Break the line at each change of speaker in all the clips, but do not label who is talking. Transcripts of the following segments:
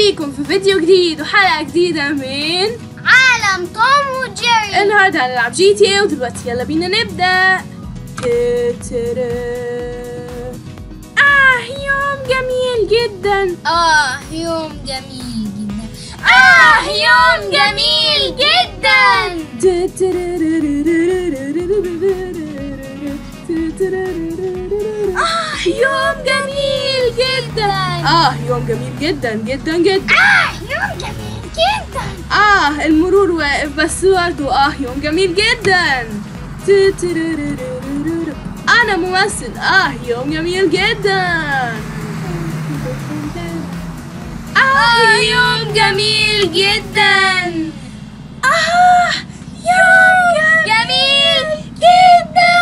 بيكم في فيديو جديد وحلقة جديدة من
عالم توم وجيري
النهاردة هنلعب جي تي اي ودلوقتي يلا بينا نبدأ تترا. آه يوم جميل جدا
آه يوم جميل جدا آه يوم جميل جدا
آه يوم جميل جدا آه يوم جميل جدا جدا جدا
آه يوم جميل جدا
آه المرور واقف بس برضه آه يوم جميل جدا أنا ممثل آه يوم جميل جدا آه يوم جميل جدا آه يوم
جميل
جدا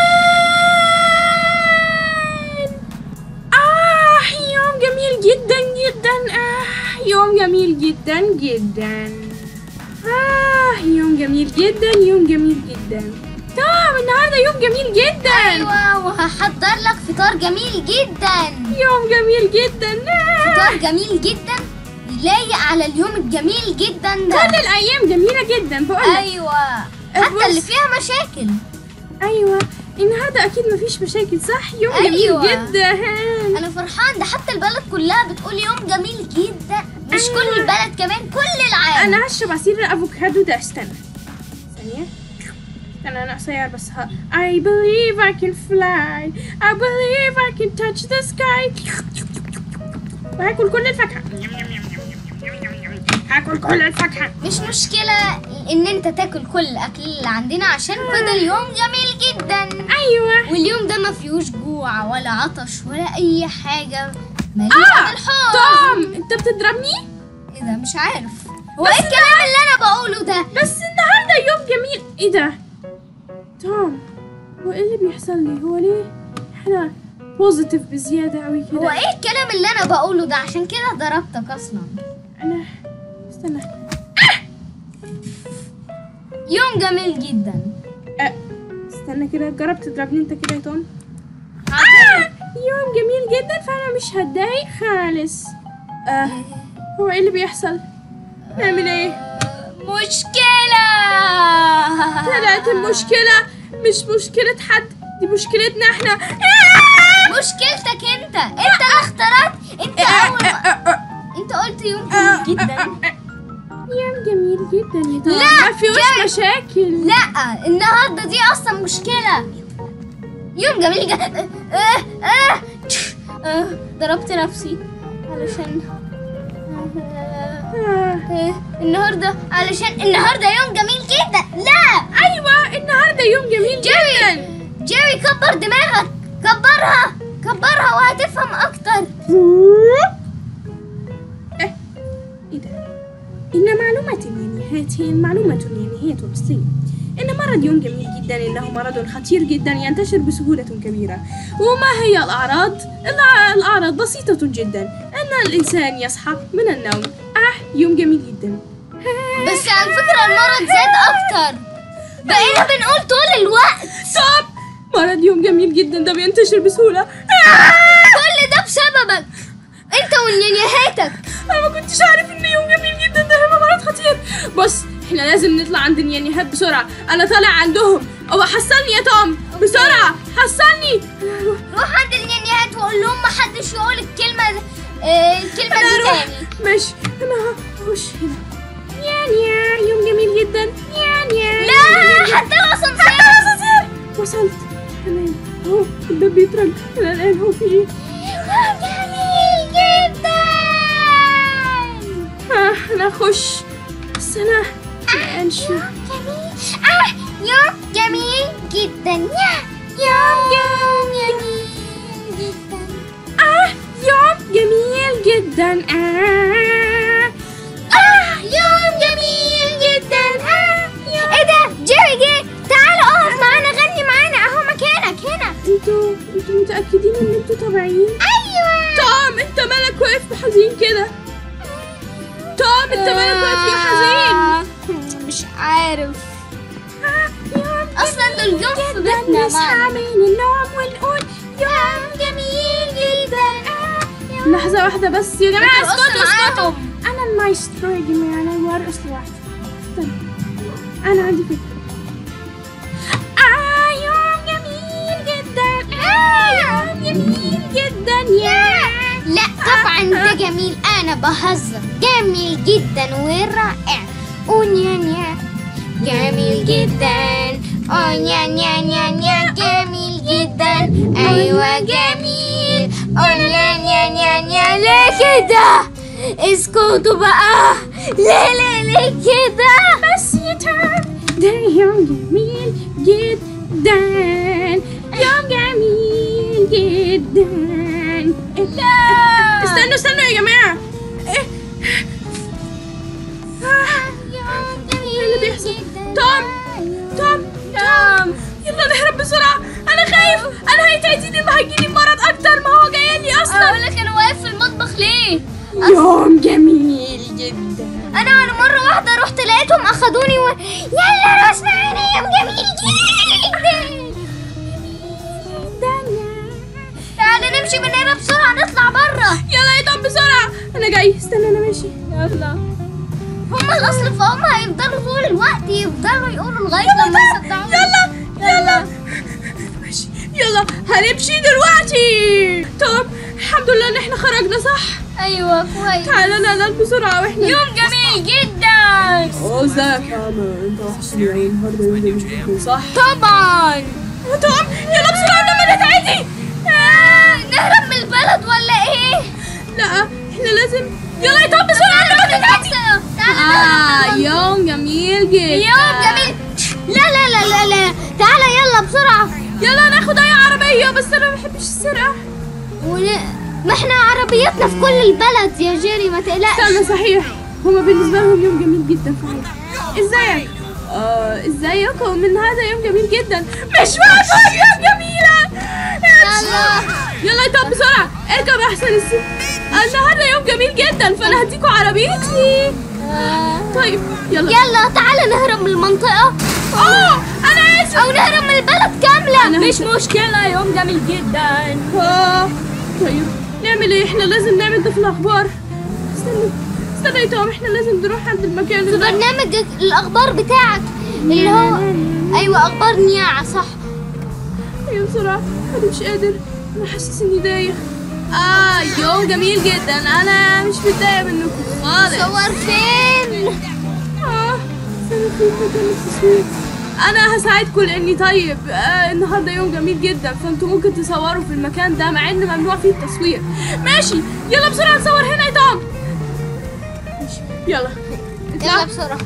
آه يوم جميل جدا جدا آه يوم جميل جدا جدا آه يوم جميل جدا يوم جميل جدا تمام النهارده يوم جميل جدا
أيوة وهحضر لك فطار جميل جدا
يوم جميل جدا آه.
فطار جميل جدا لايق على اليوم الجميل جدا ده
كل الأيام جميلة جدا بقول لك
أيوة حتى
بص.
اللي فيها مشاكل
أيوة النهارده أكيد مفيش مشاكل صح يوم
أيوة.
جميل جدا
انا فرحان ده حتى البلد كلها بتقول يوم جميل جدا مش كل البلد كمان كل العالم
انا هشرب عصير الافوكادو ده استنى ثانية استنى انا قصير بس ها I believe I can fly I believe I can touch the sky وهاكل كل الفاكهة هاكل كل الفاكهة
مش مشكلة ان انت تاكل كل الاكل اللي عندنا عشان كده اليوم جميل جدا
ايوه
واليوم ده ما فيهوش جوع ولا عطش ولا اي حاجة مليء
اه
بالحزن
توم انت بتضربني
ايه ده مش عارف هو ايه الكلام اللي انا بقوله ده
بس النهارده يوم جميل ايه ده توم هو ايه اللي بيحصل لي هو ليه احنا بوزيتيف بزيادة قوي كده
هو ايه الكلام اللي انا بقوله ده عشان كده ضربتك اصلا
انا استنى
يوم جميل جدا
أه. استنى كده جرب تضربني انت كده يا توم
عارفة؟
آه. يوم جميل جدا فانا مش هتضايق خالص آه. هو ايه اللي بيحصل نعمل ايه
مشكلة
طلعت المشكلة مش مشكلة حد دي مشكلتنا احنا
مشكلتك انت انت اللي اخترعت انت اول انت قلت يوم جميل جدا
يوم جميل جدا يا توم
لا،
ما فيهوش
جاي.
مشاكل
لا النهارده دي اصلا مشكلة يوم جميل جدا آه آه آه ضربت نفسي علشان
آه.
آه، النهارده علشان النهارده يوم جميل جدا لا
ايوه النهارده يوم جميل جدا
جيري كبر دماغك كبرها كبرها وهتفهم اكتر
إيه إيه ده؟ إن معلومة يعني هذه المعلومة يعني هي بسيطة إن مرض يوم جميل جدا إنه مرض خطير جدا ينتشر بسهولة كبيرة وما هي الأعراض؟ الأع- الأعراض بسيطة جدا أن الإنسان يصحى من النوم آه يوم جميل جدا
بس على فكرة المرض زاد أكتر بقينا بنقول طول الوقت
طب مرض يوم جميل جدا ده بينتشر بسهولة
كل ده بسببك أنت ونيانيهاتك
أنا ما كنتش عارف إن يوم جميل جدا ده هيبقى مرض خطير بص إحنا لازم نطلع عند النيانيهات بسرعة أنا طالع عندهم أو حصلني يا توم بسرعة حصلني أنا هروح
روح عند النيانيهات وقول لهم محدش يقول الكلمة د- آه، الكلمة
أنا
دي
هروح
تاني
ماشي أنا هخش هنا نيا نيا يوم جميل جدا نيا نيا
لا حتى الأسانسير
الأسانسير وصلت تمام أهو الباب بيترج أنا الآن هو في إيه
يوم جميل جدا
آه أنا أخش بس أنا الآن شو
جميل آه يوم جميل جدا يا يوم جميل جدا
آه يوم جميل جدا آه
آه يوم جميل جدا آه يوم ايه ده جيري جه تعال اقف معانا غني معانا اهو مكانك هنا
انتوا انتوا متأكدين ان انتوا طبيعيين؟
ايوه
توم انت مالك واقف حزين كده؟ توم انت مالك واقف ليه حزين؟
مش عارف
آه يوم
اصلا دول جم في
جدا
بيتنا
نصحى
معنا
من النوم ونقول
يوم جميل جدا آه يوم
لحظة واحدة بس يا جماعة
بترقص
اسكتوا اسكتوا
معاهم.
أنا مايسترو يا جماعة أنا وارقص لوحدي استنى أنا عندي فكرة آه يوم جميل جدا آه يوم جميل جدا يا
لا طبعا ده جميل انا بهزر جميل جدا ورائع ونيا نيا جميل جدا أو نيا نيا نيا نيا جميل جدا ايوه جميل أو نيا نيا نيا نيا ليه كده اسكتوا بقى ليه ليه ليه كده
بس يا تام ده يوم جميل جدا يوم جميل جدا استنوا استنوا يا جماعة إيه؟ آه، ايه اللي بيحصل توم توم توم يلا نهرب بسرعة أنا خايف أنا هيتعديني ما هيجيلي مرض أكتر ما هو جاي لي أصلا
اقول لك انا واقف في المطبخ ليه
يوم جميل جدا
انا انا مره واحده رحت لقيتهم اخدوني و... يلا راس معانا يوم جميل جدا تعالى نمشي من هنا بسرعه نطلع بره
يلا يا توم بسرعة أنا جاي استنى أنا ماشي يلا
هما الاصل فهم هيفضلوا طول الوقت يفضلوا يقولوا لغايه لما يصدقوا
يلا يلا ماشي يلا هنمشي دلوقتي توم الحمد لله ان احنا خرجنا صح
ايوه كويس
تعالى ننام بسرعة واحنا
يوم جميل جدا
اه ازيك يا عم انت وحشني يا عين النهارده يوم جميل جدا صح
طبعا
توم يلا بسرعة لما نتعدي
آه نهرب من البلد ولا ايه
لا احنا لازم يلا يا توم بسرعة لما نتعدي
تعالى
اه
نهرب.
يوم جميل جدا
يوم جميل لا لا لا لا لا تعالى يلا بسرعة
يلا ناخد اي عربية بس انا ما بحبش السرقة
ون... ما احنا عربيتنا في كل البلد يا جيري ما تقلقش
استنى صحيح هما بالنسبة لهم يوم جميل جدا فعلا ازيك؟ اه ازيكم من هذا يوم جميل جدا مش معقول يوم جميلة
يلا.
يلا يا توم بسرعة اركب احسن السوق النهارده يوم جميل جدا فانا هديكوا عربيتي طيب يلا
يلا تعالى نهرب من المنطقة
اه انا اسف
او نهرب من البلد كاملة
أنا
مش
هس-
مشكلة يوم جميل جدا
اه طيب نعمل ايه احنا لازم نعمل ده في الاخبار استنى استنى يا توم احنا لازم نروح عند المكان
في
اللي
برنامج الاخبار بتاعك اللي هو ايوه اخبار نياعة صح
ايوه بسرعة انا مش قادر انا حاسس اني دايخ اه يوم جميل جدا انا مش متضايقة منكم خالص
صور فين
اه استنى في مكان التصوير انا هساعدكم لاني طيب آه النهارده يوم جميل جدا فانتوا ممكن تصوروا في المكان ده مع ان ممنوع فيه التصوير ماشي يلا بسرعة نصور هنا يا توم ماشي يلا
يلا
اطلع
بسرعة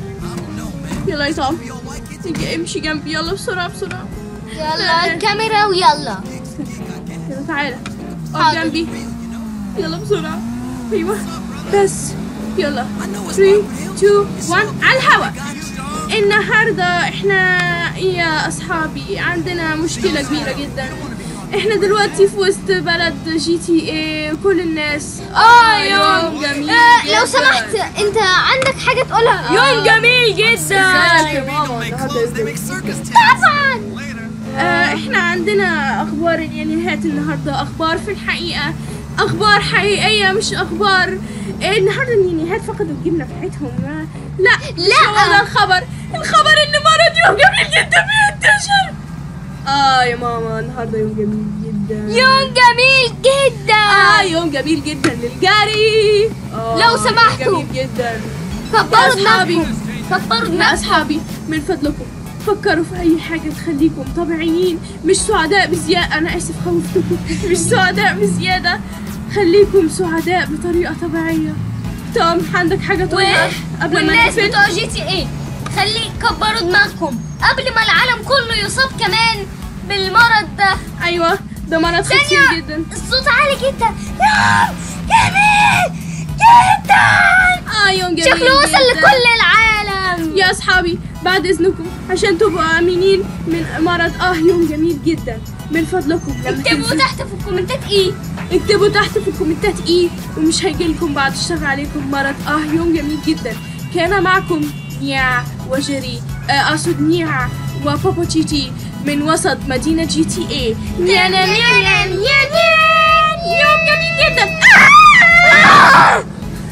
يلا يا توم تيجي امشي جنبي يلا بسرعة بسرعة
يلا الكاميرا ويلا
يلا تعالى اقف
حاضر.
جنبي يلا بسرعة ايوه بس يلا 3 2 1 على الهوا النهارده احنا يا اصحابي عندنا مشكلة كبيرة جدا احنا دلوقتي في وسط بلد جي تي اي وكل الناس اه يوم جميل
آه لو
جداً.
سمحت انت عندك حاجة تقولها
يوم
جميل
ازيك يا ماما النهارده يوم جميل
طبعا
آه، احنا عندنا اخبار اليانيهات النهارده اخبار في الحقيقه اخبار حقيقيه مش اخبار آه، النهارده اليانيهات فقدوا الجبنه بتاعتهم آه، لا مش
لا.
هو ده الخبر الخبر ان مرض يوم جميل جدا بينتشر اه يا ماما النهارده يوم جميل جدا
يوم جميل جدا
اه يوم جميل جدا للجري آه
لو سمحتوا.
جميل جدا
كبروا
يا أصحابي.
دماغكم كبروا
يا
دماغكم
اصحابي من فضلكم فكروا في اي حاجه تخليكم طبيعيين مش سعداء بزياده انا اسف خوفتكم مش سعداء بزياده خليكم سعداء بطريقه طبيعيه توم عندك حاجه تقولها قبل ما
والناس
نقفل
بتوع جي تي ايه خلي كبروا دماغكم قبل ما العالم كله يصاب كمان بالمرض ده
ايوه ده مرض خطير
ثانية
جدا
الصوت عالي جدا يوم جميل جدا
اه يوم جميل
شكله وصل
جداً.
لكل العالم
يا اصحابي بعد اذنكم عشان تبقوا امينين من مرض اه يوم جميل جدا من فضلكم لما
اكتبوا
تنزلوا-
تحت في الكومنتات ايه
اكتبوا تحت في الكومنتات ايه ومش هيجيلكم بعد اشتغل عليكم مرض اه يوم جميل جدا كان معكم نيا وجري آه، اقصد نيا وبابا تي تي من وسط مدينة جي تي اي نيا نيا نيا نيا نيا نيا يوم جميل جدا آه!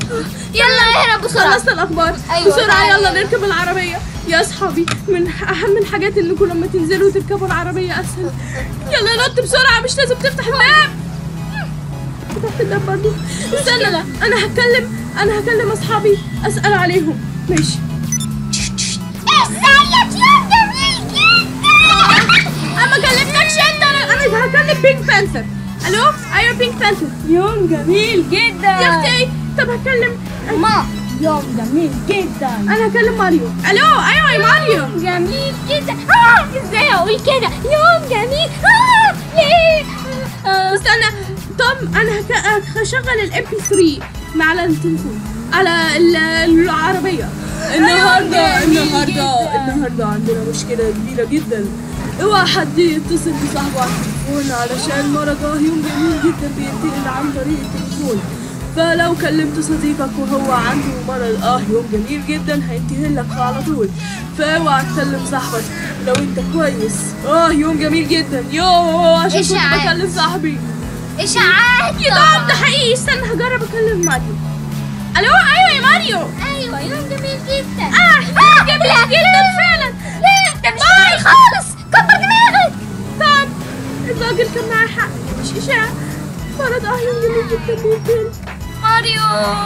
يلا اهرب بسرعة
خلصنا الاخبار
أيوة،
بسرعه
تعالى.
يلا نركب العربيه يا اصحابي من اهم الحاجات انكم لما تنزلوا تركبوا العربيه اسهل يلا نط بسرعه مش لازم تفتح الباب فتحت الباب برضه استنى انا هتكلم انا هكلم اصحابي اسال عليهم ماشي
ازيك يا جميل جدا
انا ما كلمتكش انت انا انا هكلم بينك بانثر الو ايوه بينك بانثر يوم جميل
جدا
يا اختي طب هكلم
ما
يوم جميل جدا انا هكلم ماريو الو ايوه يا ماريو
جميل جدا اه ازاي اقول كده يوم جميل اه ليه آه.
استنى توم انا هك- هشغل الام بي 3 مع على التليفون على ال- العربيه النهارده
جميل
النهارده
جدا.
النهارده عندنا مشكله كبيره جدا اوعى حد يتصل بصاحبه على التليفون علشان مرضاه يوم جميل جدا بينتقل عن طريق التليفون فلو كلمت صديقك وهو عنده مرض اه يوم جميل جدا هينتهي لك على طول فاوعى تكلم صاحبك لو انت كويس اه يوم جميل جدا يو عشان كنت
إشاعات.
بكلم صاحبي
اشاعات
يا
طبعاً.
دوب ده حقيقي استنى هجرب اكلم ماريو الو ايوه يا ماريو
ايوه يوم جميل جدا
اه يوم جميل جدا فعلا
لا ده مش طبيعي خالص كبر دماغك
طب الراجل كان معاه حق مش اشاعه مرض اه يوم جميل جدا بينتهي
ماريو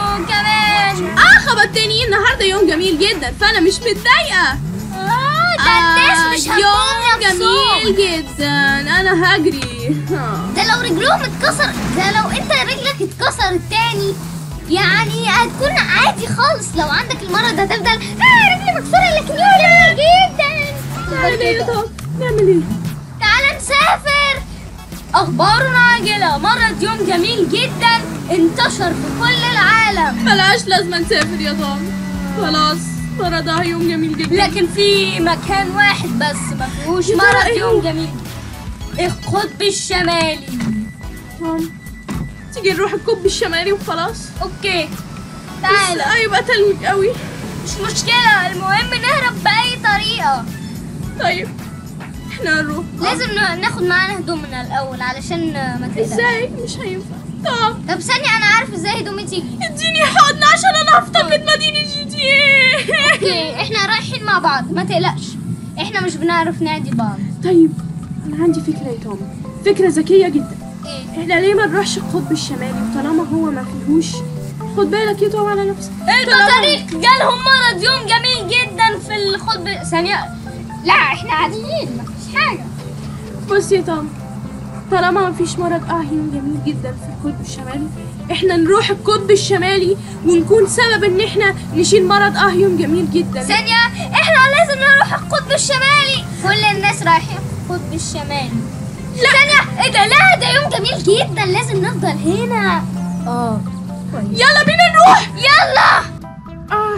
كمان
اه خبطتني النهارده يوم جميل جدا فانا مش متضايقه
اه ده الناس مش
يوم
هتكون
جميل جدا انا هجري آه.
ده لو رجلهم اتكسر ده لو انت رجلك اتكسر التاني يعني هتكون عادي خالص لو عندك المرض هتفضل اه رجلي مكسوره لكن يوم جميل جدا
نعمل ايه يا طب نعمل ايه
تعال نسافر اخبار عاجله مرض يوم جميل جدا انتشر في كل العالم
ملهاش لازمه نسافر يا طب خلاص مرض اه يوم جميل جدا
لكن في مكان واحد بس ما فيهوش
يا ترى
مرض
إيه
يوم
هو؟
جميل القطب الشمالي
طب تيجي نروح الكوب الشمالي وخلاص
اوكي
بس
تعال
هيبقى تلج قوي
مش مشكله المهم نهرب باي طريقه
طيب احنا هنروح
لازم ن- ناخد معانا هدومنا الاول علشان ما تقلقش
ازاي مش هينفع طب
طب ثانيه انا عارف ازاي هدومي تيجي
اديني حضن عشان انا هفتقد مدينة جي تي ايه
اوكي احنا رايحين مع بعض ما تقلقش احنا مش بنعرف نعدي بعض
طيب انا عندي فكرة يا توم فكرة ذكية جدا
ايه
احنا ليه ما نروحش القطب الشمالي وطالما هو ما فيهوش خد بالك يا توم على نفسك
البطاريق جالهم مرض يوم جميل جدا في القطب ثانيه لا احنا عاديين مفيش حاجه
بص يا توم طالما ما فيش مرض اه يوم جميل جدا في القطب الشمالي احنا نروح القطب الشمالي ونكون سبب ان احنا نشيل مرض اه يوم جميل جدا
ثانية احنا لازم نروح القطب الشمالي كل الناس رايحين القطب الشمالي لا ثانية ايه ده لا ده يوم جميل جدا لازم نفضل هنا اه
يلا بينا نروح
يلا
آه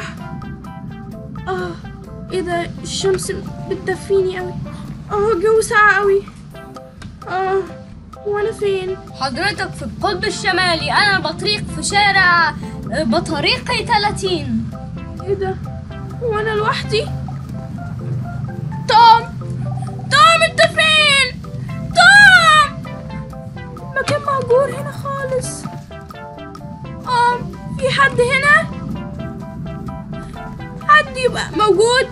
آه إيه ده الشمس بتدفيني أوي آه الجو ساقع أوي آه وأنا فين؟
حضرتك في القطب الشمالي انا البطريق في شارع آه، بطريقي 30
إيه ده؟ وأنا لوحدي؟ توم توم أنت فين؟ توم مكان مهجور هنا خالص آه في حد هنا؟ حد يبقى موجود؟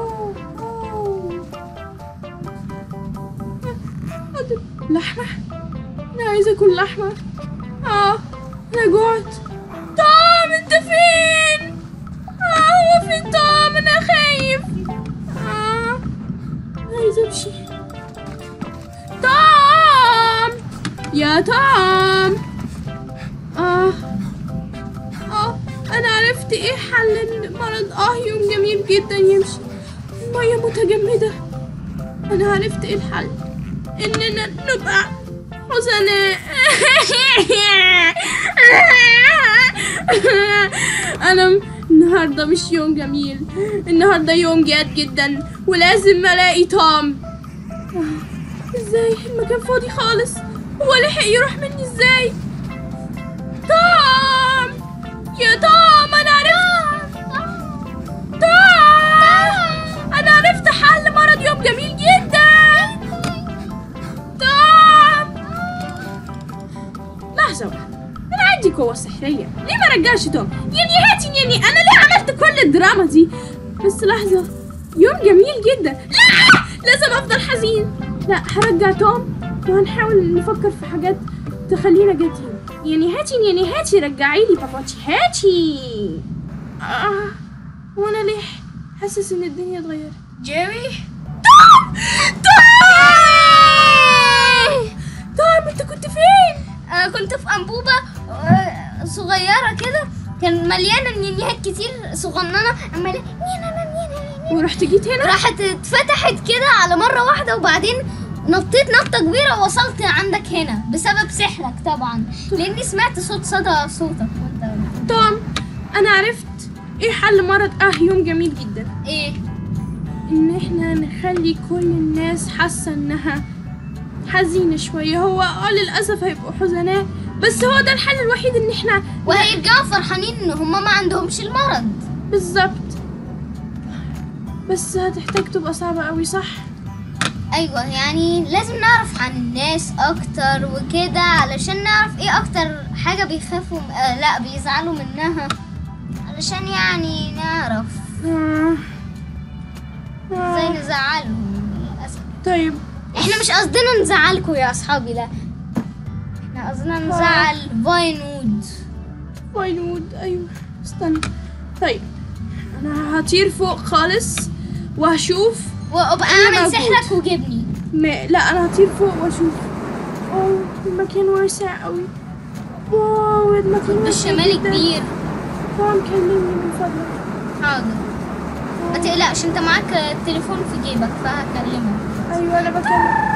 لحمة؟ أنا عايزة أكل لحمة آه أنا جوعت توم أنت فين؟ آه هو فين توم؟ أنا خايف آه عايزة أمشي توم يا توم آه آه أنا عرفت إيه حل المرض آه يوم جميل جدا يمشي المية متجمدة أنا عرفت إيه الحل إننا نبقى حزناء أنا م- النهاردة مش يوم جميل النهاردة يوم جاد جدا ولازم ألاقي توم آه، إزاي المكان فاضي خالص هو لحق يروح مني إزاي توم يا توم أنا عرفت توم أنا عرفت حل مرض يوم جميل جدا توم لحظة واحدة أنا عندي القوة السحرية ليه ما رجعش توم يعني هاتي يعني أنا ليه عملت كل الدراما دي بس لحظة يوم جميل جدا لا لازم أفضل حزين لا هرجع توم وهنحاول نفكر في حاجات تخلينا جادين يعني هاتي يعني هاتي رجعي لي باباتي هاتي آه وانا ليه حاسس ان الدنيا اتغيرت
جيري
توم انت كنت فين
أنا كنت في أنبوبة آه، صغيرة كده كان مليانة نينيهات كتير صغننة عمالة نينا نينا نينا
ورحت جيت هنا
راحت اتفتحت كده على مرة واحدة وبعدين نطيت نطة كبيرة ووصلت عندك هنا بسبب سحرك طبعا لأني سمعت صوت صدى صوتك وانت
توم انا عرفت ايه حل مرض اه يوم جميل جدا
ايه
ان احنا نخلي كل الناس حاسه انها حزينه شويه هو اه للاسف هيبقوا حزناء بس هو ده الحل الوحيد ان احنا
وهيرجعوا فرحانين ان هما ما عندهمش المرض
بالظبط بس هتحتاج تبقى صعبه قوي صح
ايوه يعني لازم نعرف عن الناس اكتر وكده علشان نعرف ايه اكتر حاجة بيخافوا آه لا بيزعلوا منها علشان يعني نعرف
آه.
ازاي
آه.
نزعلهم للاسف
طيب
احنا مش قصدنا نزعلكم يا اصحابي لا احنا قصدنا نزعل فاينوود
فاينود ايوه استنى طيب انا هطير فوق خالص وهشوف
وابقى
أنا
اعمل
موجود.
سحرك وجبني
ما... لا انا هطير فوق واشوف اوه المكان واسع قوي واو المكان واسع
الشمال
جداً.
كبير
توم كلمني من فضلك
حاضر ما تقلقش انت معاك التليفون في جيبك فهكلمك
ايوه انا بكلم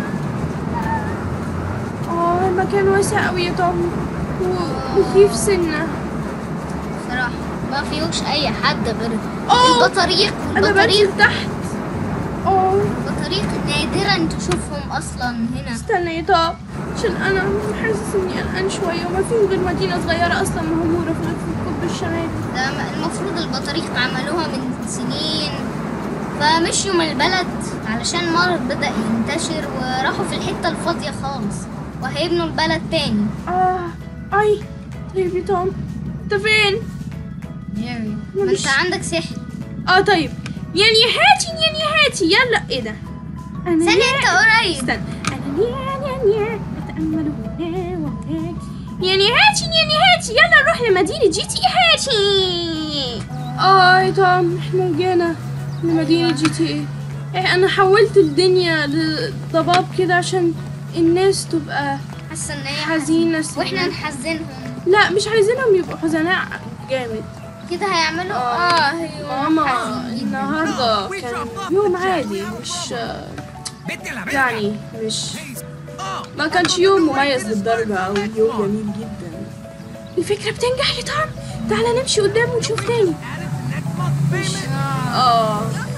اه المكان واسع قوي يا توم و- مخيف سنه
صراحة ما فيهوش اي حد غير
أوه.
البطاريق
انا
البطاريق
بنزل تحت اوه
البطاريق نادرا تشوفهم اصلا هنا
استنى يا توم عشان انا حاسس اني قلقان شويه وما فيش غير مدينه صغيره اصلا مهجوره في في القطب الشمالي
ده م- المفروض البطاريق عملوها من سنين فمشيوا من البلد علشان المرض بدأ ينتشر وراحوا في الحتة الفاضية خالص وهيبنوا البلد تاني
اه اي طيب يا توم انت فين
جيري ما
مش-
انت عندك سحر
اه طيب يعني هاتي يعني هاتي يلا ايه ده انا
ثانية
يا-
انت قريب
استنى انا نيا نيا نيا اتامل هنا وهناك يعني هاتي يعني هاتي يلا نروح لمدينه جي تي هاتي اه يا توم احنا رجعنا لمدينه جي تي ايه إيه، انا حولت الدنيا لضباب كده عشان الناس تبقى
حاسة ان هي
حزينه
واحنا نحزنهم
لا مش عايزينهم يبقوا حزناء جامد
كده هيعملوا
آه.
اه ايوه
ماما
حزين جدا.
النهارده كان يوم عادي مش
Vete a la verga.
يعني مش
Oh,
ما كانش يوم مميز للدرجة أو يوم جميل جدا الفكرة بتنجح يا توم تعالى نمشي قدام ونشوف تاني
next month payment.
اه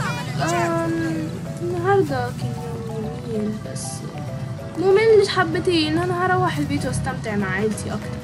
آم، النهاردة كان يوم جميل بس ممل حبتين أنا هروح البيت واستمتع مع عيلتي أكتر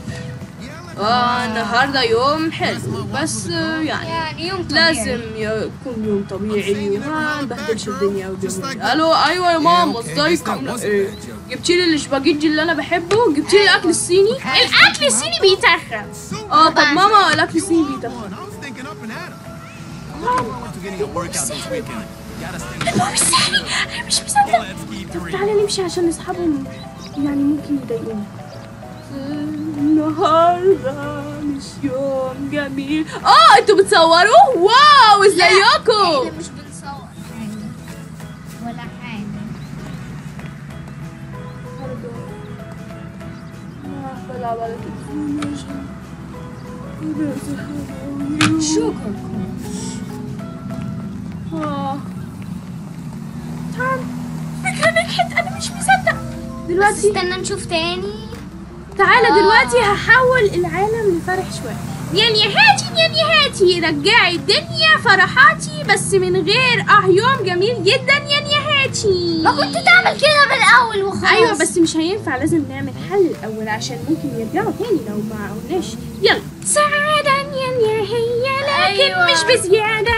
اه النهاردة يوم حلو بس آه، يعني
يعني يوم طبيعي.
لازم يكون يوم طبيعي وما نبهدلش الدنيا والجميل الو ايوه يا ماما ازيك عامله ايه جبتي لي الاسباجيتي اللي انا بحبه جبتي لي الاكل الصيني الاكل الصيني بيتخن اه طب ماما الاكل الصيني بيتخن
I was thinking up and at 'em. Went to getting a workout this weekend. Gotta stay.
النور السحري انا مش مصدق
Let's keep
طب
reading.
تعالى نمشي عشان اصحابهم يعني ممكن يضايقونا النهارده مش يوم جميل اه انتوا بتصوروا واو
لا،
ازيكم
احنا مش بنصور حاجة ولا حاجة
بلعب على تليفوني عشان
شكرا
اه تعال فكرة نجحت انا مش مصدق دلوقتي
استنى نشوف تاني
تعالى
آه.
دلوقتي هحول العالم لفرح شوية يعني هاتي يعني هاتي رجعي الدنيا فرحاتي بس من غير اه يوم جميل جدا يعني هاتي
ما كنت تعمل كده من الاول وخلاص
ايوه بس مش هينفع لازم نعمل حل الاول عشان ممكن يرجعوا تاني لو ما قلناش يلا سعادة يا هي لكن
أيوة.
مش بزيادة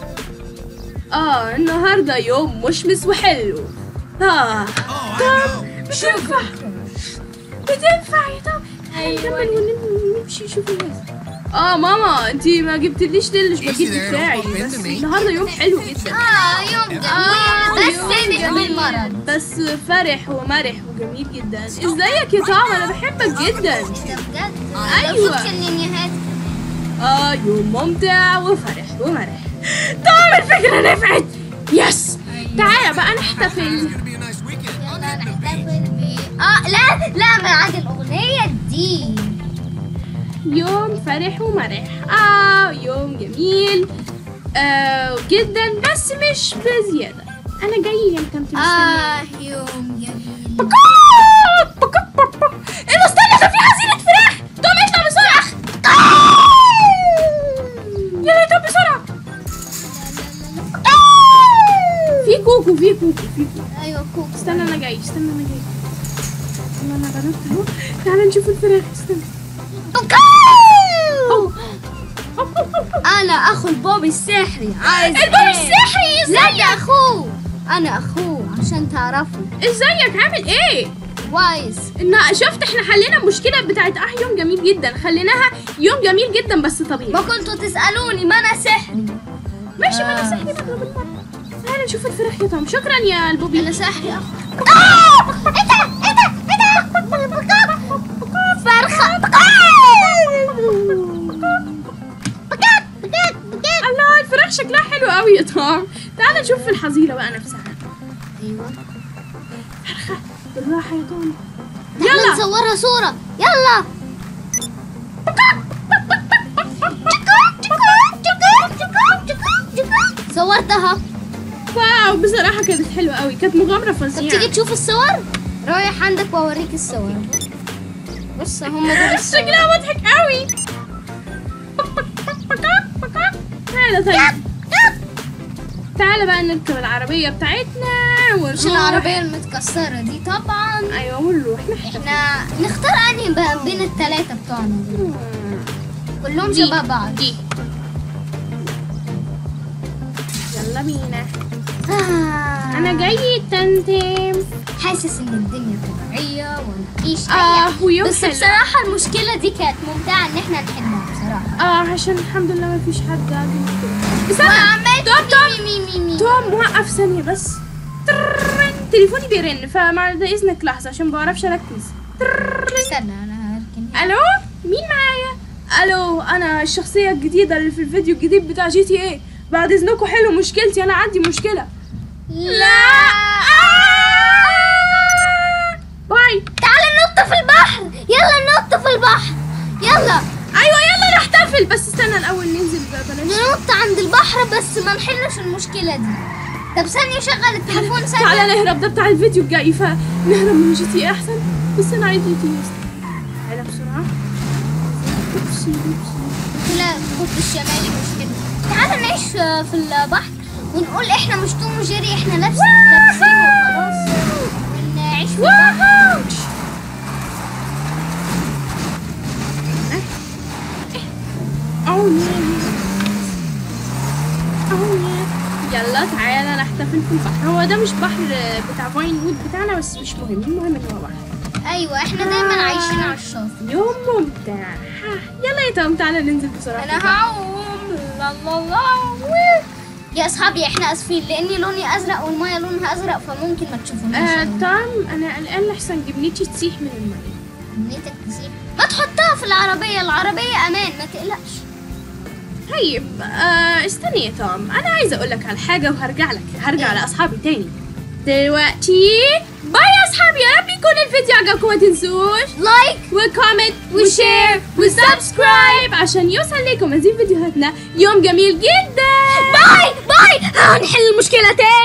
اه النهارده يوم مشمس وحلو اه
Oh, I know.
بتنفع بتنفع يا طب
أيوة.
نكمل وننهي امشي شوفي الناس اه ماما انت ما جبتليش ليه الاسباجيتي
there,
بتاعي
don't bend
بس
me.
النهارده يوم حلو جدا
اه يوم
آه،
جميل بس
يوم
مش
جميل.
بالمرض
بس فرح ومرح وجميل جدا ازيك يا طعم انا بحبك جدا
ده بجد
أيوة.
لو شفت النينيهات
اه يوم ممتع وفرح ومرح طعم الفكرة نفعت يس تعالى بقى نحتفل
It's gonna be a nice weekend.
يلا نحتفل ب اه لا لا بعد الأغنية دي
يوم فرح ومرح اه يوم جميل آه جدا بس مش بزيادة انا جاي يا كنت مستنية
اه يوم جميل
ايه ده استنى ده في حزينة فراخ توم اطلع بسرعة يلا يا توم بسرعة في كوكو في كوكو في كوكو
ايوه كوكو
استنى انا جاي استنى انا جاي استنى انا بنط اهو تعالى نشوف الفراخ استنى أوه.
انا اخو البوب السحري عايز
البوب
إيه؟
السحري
لا ده اخوه انا اخوه عشان تعرفوا
ازيك عامل ايه
كويس
ان شفت احنا حلينا المشكله بتاعت اه يوم جميل جدا خليناها يوم جميل جدا بس طبيعي
ما كنتوا تسالوني ما انا سحري
ماشي ما انا سحري بقى بالمره تعالى نشوف الفراخ يا طعم شكرا يا البوبي
انا سحري اخو ايه ده ايه ده ايه ده فرخه
الله الفراخ شكلها حلو قوي يا طعم تعالى نشوف في الحظيره بقى نفسها
ايوه
بالراحه يا طعم
يلا
يلا
نصورها صورة يلا صورتها
واو بصراحه كانت حلوه قوي كانت مغامره
طب
فظيعه
تيجي تشوف الصور رايح عندك واوريك الصور بص هم دول الصور
شكلها مضحك قوي تعالى طيب تعالى بقى نركب العربية بتاعتنا
مش
ونروح
العربية المتكسرة دي طبعا
ايوه ونروح نحتفل
احنا نختار انهي بقى بين التلاتة بتوعنا دول كلهم
دي.
شبه بعض
دي يلا بينا
آه.
انا جاي تنتم
حاسس ان الدنيا طبيعية ومفيش اي
اه ويوم
بس
حلو
بصراحة المشكلة دي كانت ممتعة ان احنا نحلها بصراحة
اه عشان الحمد لله ما فيش حد قاعد يكتب. استنى
وعملت
توم توم
مي مي مي مي
توم وقف ثانية بس ترررن. تليفوني بيرن فمع اذنك لحظة عشان ما بعرفش اركز ترررن.
استنى انا هركن
الو مين معايا الو انا الشخصيه الجديده اللي في الفيديو الجديد بتاع جي تي ايه بعد اذنكم حلو مشكلتي انا عندي مشكله
لا
باي
تعال ننط في البحر يلا ننط في البحر يلا
ايوه يلا نحتفل بس استنى الاول ننزل بقى بلاش
ننط عند البحر بس ما نحلش المشكلة دي طب ثانية شغل التليفون ثانية
تعالى نهرب ده بتاع الفيديو الجاي فنهرب من جي تي ايه احسن بس انا عايز جي تي ايه تعالى بسرعه أوبسي، أوبسي.
لا القطب الشمالي مش كده تعال نعيش في البحر ونقول احنا مش توم وجيري احنا لابس لابسين وخلاص ونعيش في البحر
واو أو أو يلا تعالى نحتفل في البحر هو ده مش بحر بتاع فاين وود بتاعنا بس مش مهم المهم ان هو بحر
ايوه احنا دايما عايشين على الشاطئ
يوم ممتع ها، يلا يا توم تعالى ننزل بسرعة
انا هعوم لا لا لا يا اصحابي احنا اسفين لاني لوني ازرق والميه لونها ازرق فممكن ما تشوفونيش
آه
أوي.
توم انا قلقان لحسن جبنتي تسيح من المية
نيتك تسيب ما تحطها في العربية العربية امان ما تقلقش
طيب آه استني يا توم انا عايزه اقول لك على حاجه وهرجع لك هرجع
إيه؟
لاصحابي تاني دلوقتي باي يا اصحابي يا رب يكون الفيديو عجبكم ما تنسوش
لايك
وكومنت وشير وسبسكرايب عشان يوصل لكم مزيد فيديوهاتنا يوم جميل جدا
باي باي هنحل المشكلة تاني